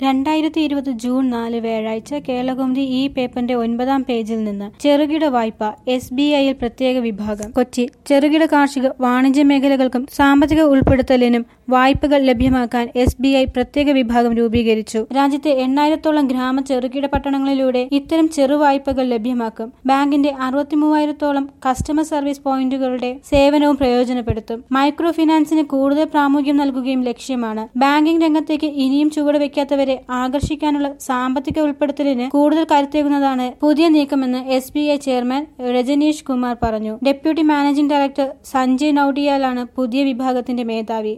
രണ്ടായിരത്തി ഇരുപത് ജൂൺ നാല് വ്യാഴാഴ്ച കേരളകൗമുദി ഈ പേപ്പറിന്റെ ഒൻപതാം പേജിൽ നിന്ന് ചെറുകിട വായ്പ എസ് ബി ഐയിൽ പ്രത്യേക വിഭാഗം കൊച്ചി ചെറുകിട കാർഷിക വാണിജ്യ മേഖലകൾക്കും സാമ്പത്തിക ഉൾപ്പെടുത്തലിനും വായ്പകൾ ലഭ്യമാക്കാൻ എസ് ബി ഐ പ്രത്യേക വിഭാഗം രൂപീകരിച്ചു രാജ്യത്തെ എണ്ണായിരത്തോളം ഗ്രാമ ചെറുകിട പട്ടണങ്ങളിലൂടെ ഇത്തരം ചെറു വായ്പകൾ ലഭ്യമാക്കും ബാങ്കിന്റെ അറുപത്തിമൂവായിരത്തോളം കസ്റ്റമർ സർവീസ് പോയിന്റുകളുടെ സേവനവും പ്രയോജനപ്പെടുത്തും മൈക്രോ ഫിനാൻസിന് കൂടുതൽ പ്രാമുഖ്യം നൽകുകയും ലക്ഷ്യമാണ് ബാങ്കിംഗ് രംഗത്തേക്ക് ഇനിയും ചുവടുവെക്കാത്തവരെ ആകർഷിക്കാനുള്ള സാമ്പത്തിക ഉൾപ്പെടുത്തലിന് കൂടുതൽ കരുത്തേകുന്നതാണ് പുതിയ നീക്കമെന്ന് S B I chairman Rajnish Kumar പറഞ്ഞു ഡെപ്യൂട്ടി മാനേജിംഗ് ഡയറക്ടർ സഞ്ജയ് നൌഡിയാലാണ് പുതിയ വിഭാഗത്തിന്റെ മേധാവി